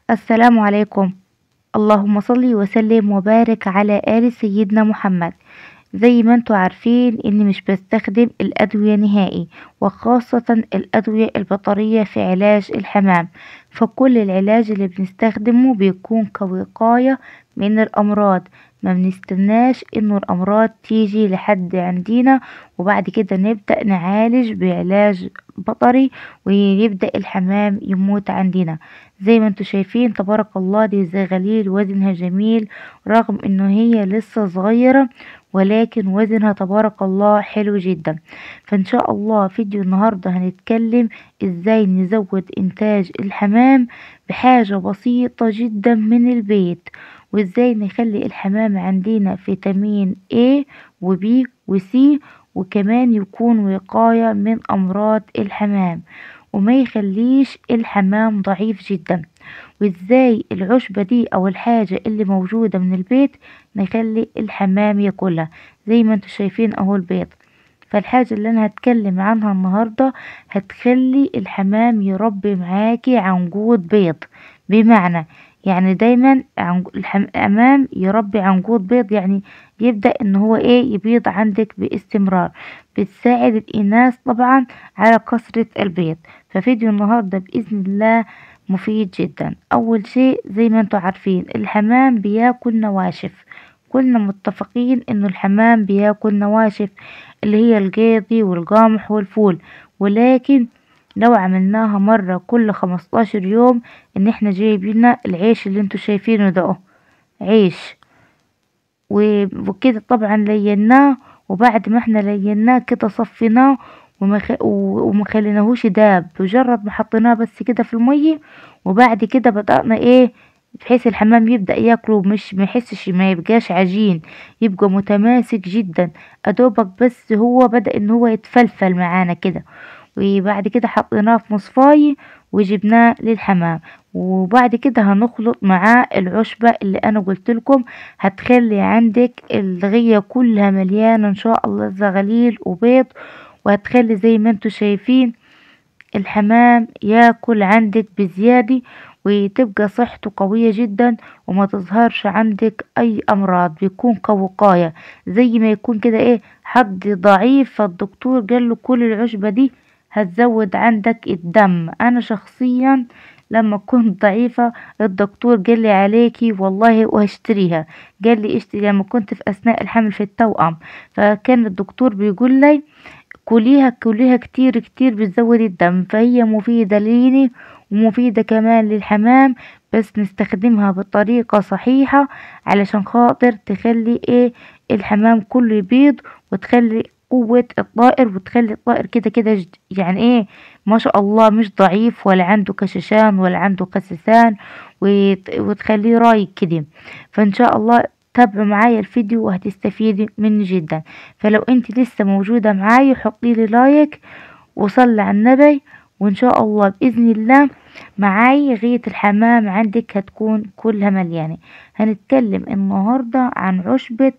السلام عليكم اللهم صل وسلم وبارك على آل سيدنا محمد زي ما انتوا عارفين اني مش بستخدم الادوية نهائي وخاصة الادوية البطرية في علاج الحمام فكل العلاج اللي بنستخدمه بيكون كوقاية من الامراض ما بنستناش انه الامراض تيجي لحد عندنا وبعد كده نبدأ نعالج بعلاج بطري ويبدأ الحمام يموت عندنا زي ما انتوا شايفين تبارك الله دي زغاليل وزنها جميل رغم انه هي لسه صغيرة ولكن وزنها تبارك الله حلو جدا فان شاء الله فيديو النهاردة هنتكلم ازاي نزود انتاج الحمام بحاجة بسيطة جدا من البيت وازاي نخلي الحمام عندنا فيتامين A و B و C وكمان يكون وقاية من أمراض الحمام وما يخليش الحمام ضعيف جدا وازاي العشبة دي او الحاجة اللي موجودة من البيت نخلي الحمام ياكلها زي ما انتوا شايفين اهو البيض فالحاجة اللي انا هتكلم عنها النهاردة هتخلي الحمام يربي معاكي عنقود بيض بمعنى يعني دايما الحمام يربي عنقود بيض يعني يبدأ ان هو ايه يبيض عندك باستمرار بتساعد الاناث طبعا على كثرة البيض ففيديو النهاردة بإذن الله مفيد جدا اول شيء زي ما انتوا عارفين الحمام بياكل نواشف كلنا متفقين انه الحمام بياكل نواشف اللي هي القيضي والقمح والفول ولكن لو عملناها مرة كل خمستاشر يوم ان احنا جايبين العيش اللي انتوا شايفينه ده عيش وكده طبعا ليناه وبعد ما احنا ليناه كده صفيناه وما خليناهوش داب مجرد ما حطيناه بس كده في المية وبعد كده بدأنا ايه بحيث الحمام يبدأ ياكله مش ما يحسش ما يبقاش عجين يبقى متماسك جدا ادوبك بس هو بدأ ان هو يتفلفل معانا كده وبعد كده حطيناه في مصفاية وجبناه للحمام وبعد كده هنخلط معاه العشبة اللي انا قلت لكم هتخلي عندك الغية كلها مليانة ان شاء الله زغليل وبيض وهتخلي زي ما انتوا شايفين الحمام ياكل عندك بزيادة وتبقى صحته قوية جدا وما تظهرش عندك اي امراض بيكون كوقاية زي ما يكون كده ايه حد ضعيف فالدكتور قال له كل العشبة دي هتزود عندك الدم انا شخصيا لما كنت ضعيفة الدكتور قال لي عليكي والله وهشتريها قال لي اشتري لما كنت في اثناء الحمل في التوأم فكان الدكتور بيقول لي كليها كليها كتير كتير بتزود الدم فهي مفيدة ليني ومفيدة كمان للحمام بس نستخدمها بطريقة صحيحة علشان خاطر تخلي ايه الحمام كله يبيض وتخلي قوة الطائر وتخلي الطائر كده كده يعني ايه ما شاء الله مش ضعيف ولا عنده كششان ولا عنده كسسان وتخليه رايق كده فان شاء الله تابعوا معايا الفيديو وهتستفيدي مني جدا فلو انت لسه موجودة معايا حطي لي لايك وصلي على النبي وان شاء الله باذن الله معاي غاية الحمام عندك هتكون كلها مليانة هنتكلم النهاردة عن عشبة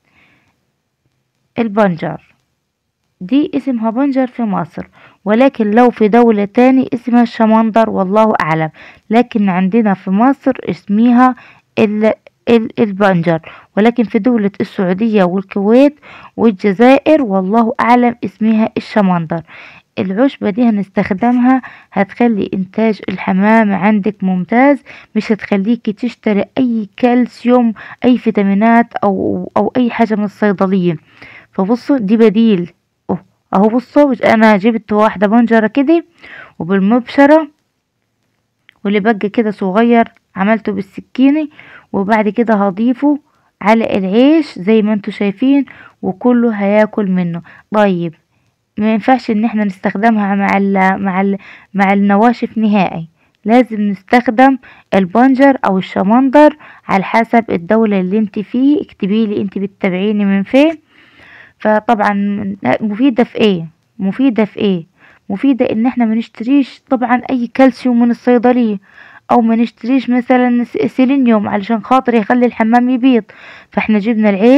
البنجر دي اسمها بنجر في مصر ولكن لو في دولة تاني اسمها الشمندر والله أعلم لكن عندنا في مصر اسمها البنجر ولكن في دولة السعودية والكويت والجزائر والله أعلم اسمها الشمندر العشبة دي هنستخدمها هتخلي إنتاج الحمام عندك ممتاز مش هتخليكي تشتري أي كالسيوم أي فيتامينات أو, أو أي حاجة من الصيدلية فبصوا دي بديل اهو بصوا انا جبت واحدة بنجرة كده وبالمبشرة واللي بقى كده صغير عملته بالسكينة وبعد كده هضيفه على العيش زي ما انتوا شايفين وكله هياكل منه طيب ما ينفعش ان احنا نستخدمها مع ال مع ال مع النواشف نهائي لازم نستخدم البنجر او الشمندر على حسب الدولة اللي انت فيه اكتبي لي انت بتتابعيني من فين فطبعا مفيدة في ايه مفيدة في ايه مفيدة ان احنا ما نشتريش طبعا اي كالسيوم من الصيدلية او ما نشتريش مثلا سيلينيوم علشان خاطر يخلي الحمام يبيض فاحنا جبنا العيش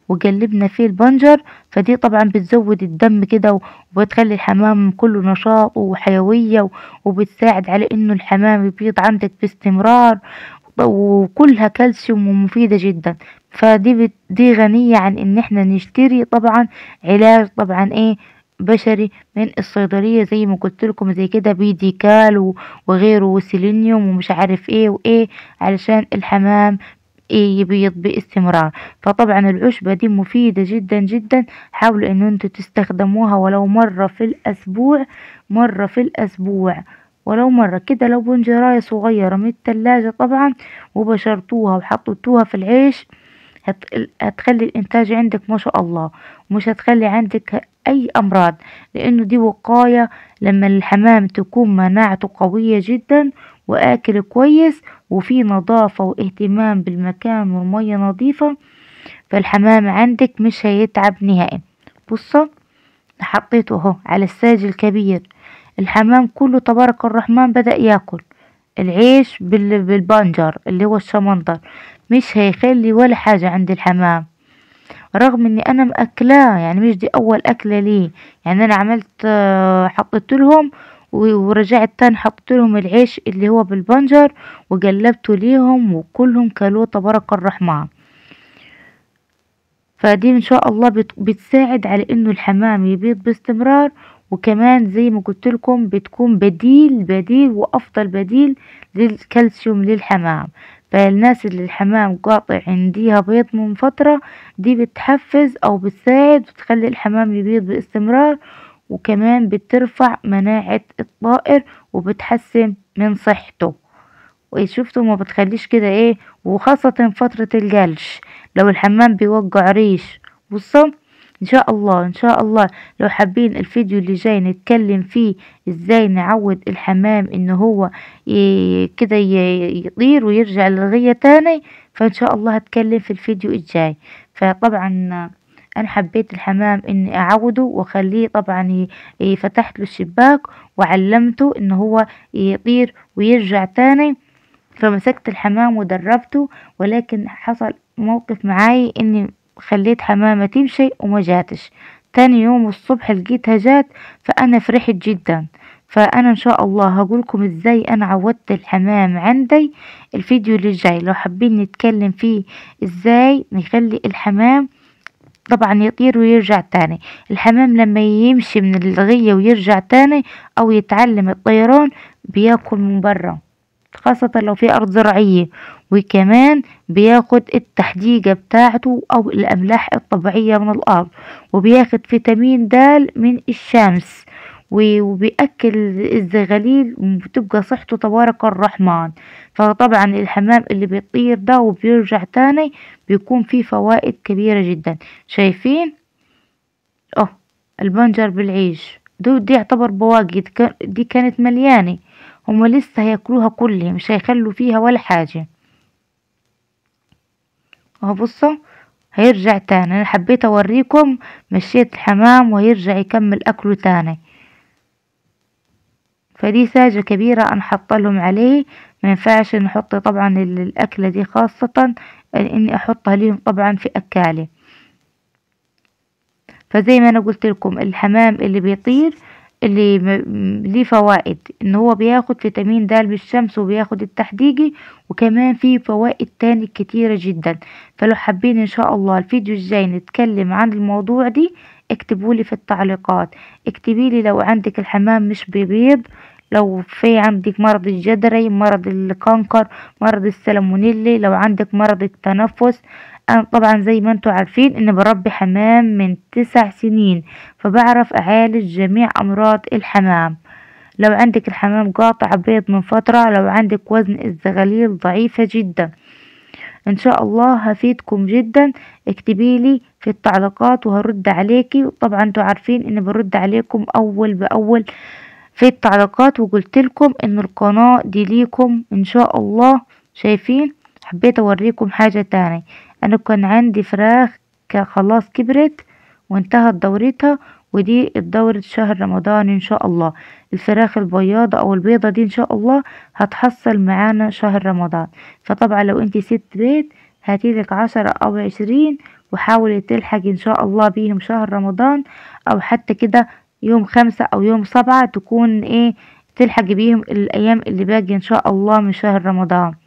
وقلبنا فيه البنجر فدي طبعا بتزود الدم كده وبتخلي الحمام كله نشاط وحيوية وبتساعد على انه الحمام يبيض عندك باستمرار وكلها كالسيوم ومفيدة جدا فدي بت دي غنية عن ان احنا نشتري طبعا علاج طبعا ايه بشري من الصيدلية زي ما قلت لكم زي كده بيديكال وغيره وسيلينيوم ومش عارف ايه وايه علشان الحمام ايه يبيض باستمرار فطبعا العشبة دي مفيدة جدا جدا حاولوا ان انتوا تستخدموها ولو مرة في الاسبوع مرة في الاسبوع ولو مرة كده لو بنجراية صغيرة من التلاجة طبعا وبشرتوها وحطيتوها في العيش هتخلي الانتاج عندك ما شاء الله ومش هتخلي عندك اي امراض لانه دي وقاية لما الحمام تكون مناعته قوية جدا واكل كويس وفي نظافة واهتمام بالمكان والمية نظيفة فالحمام عندك مش هيتعب نهائي بصوا حطيته اهو على الساج الكبير الحمام كله تبارك الرحمن بدأ ياكل العيش بالبنجر اللي هو الشمندر مش هيخلي ولا حاجة عند الحمام رغم اني انا مأكلاه يعني مش دي اول اكلة ليه يعني انا عملت حطيت لهم ورجعت تاني حطيت لهم العيش اللي هو بالبنجر وقلبته ليهم وكلهم كلوه تبارك الرحمن فدي ان شاء الله بتساعد على انه الحمام يبيض باستمرار وكمان زي ما قلت لكم بتكون بديل بديل وافضل بديل للكالسيوم للحمام فالناس اللي الحمام قاطع عنديها بيض من فترة دي بتحفز او بتساعد وتخلي الحمام يبيض باستمرار وكمان بترفع مناعة الطائر وبتحسن من صحته وشفتوا ما بتخليش كده ايه وخاصة فترة الجلش لو الحمام بيوقع ريش بصوا ان شاء الله ان شاء الله لو حابين الفيديو اللي جاي نتكلم فيه ازاي نعود الحمام ان هو كده يطير ويرجع للغية تاني فان شاء الله هتكلم في الفيديو الجاي فطبعا انا حبيت الحمام اني اعوده واخليه طبعا فتحت له الشباك وعلمته ان هو يطير ويرجع تاني فمسكت الحمام ودربته ولكن حصل موقف معاي اني خليت حمامة تمشي وما جاتش تاني يوم الصبح لقيتها جات فأنا فرحت جدا فأنا إن شاء الله هقولكم إزاي أنا عودت الحمام عندي الفيديو اللي جاي لو حابين نتكلم فيه إزاي نخلي الحمام طبعا يطير ويرجع تاني الحمام لما يمشي من الغية ويرجع تاني أو يتعلم الطيران بياكل من برا خاصة لو في أرض زراعية وكمان بياخد التحديقة بتاعته أو الأملاح الطبيعية من الأرض وبياخد فيتامين د من الشمس وبيأكل الزغاليل وبتبقى صحته تبارك الرحمن فطبعا الحمام اللي بيطير ده وبيرجع تاني بيكون فيه فوائد كبيرة جدا شايفين اه البنجر بالعيش دو دي يعتبر بواقي دي كانت مليانة هما لسه هياكلوها كلها مش هيخلوا فيها ولا حاجة اهو بصوا هيرجع تاني انا حبيت اوريكم مشيت الحمام وهيرجع يكمل اكله تاني فدي ساجة كبيرة انا حاطه لهم عليه ما ينفعش نحط طبعا الاكلة دي خاصة اني احطها ليهم طبعا في اكالي فزي ما انا قلت لكم الحمام اللي بيطير اللي ليه فوائد ان هو بياخد فيتامين د بالشمس وبياخد التحديقي وكمان فيه فوائد تاني كتيرة جدا فلو حابين ان شاء الله الفيديو الجاي نتكلم عن الموضوع دي اكتبولي في التعليقات اكتبيلي لو عندك الحمام مش بيبيض لو في عندك مرض الجدري مرض الكانكر مرض السلمونيلي لو عندك مرض التنفس أنا طبعا زي ما انتوا عارفين ان بربي حمام من تسع سنين فبعرف اعالج جميع امراض الحمام لو عندك الحمام قاطع بيض من فترة لو عندك وزن الزغاليل ضعيفة جدا ان شاء الله هفيدكم جدا اكتبيلي في التعليقات وهرد عليكي طبعا انتوا عارفين اني برد عليكم اول باول في التعليقات وقلت لكم ان القناة دي ليكم ان شاء الله شايفين حبيت اوريكم حاجة تاني انا كان عندي فراخ خلاص كبرت وانتهت دورتها ودي الدورة شهر رمضان ان شاء الله الفراخ البياضة او البيضة دي ان شاء الله هتحصل معانا شهر رمضان فطبعا لو انت ست بيت هاتيلك عشرة او عشرين وحاولي تلحقي ان شاء الله بيهم شهر رمضان او حتى كده يوم خمسة او يوم سبعة تكون ايه تلحقي بيهم الايام اللي باقي ان شاء الله من شهر رمضان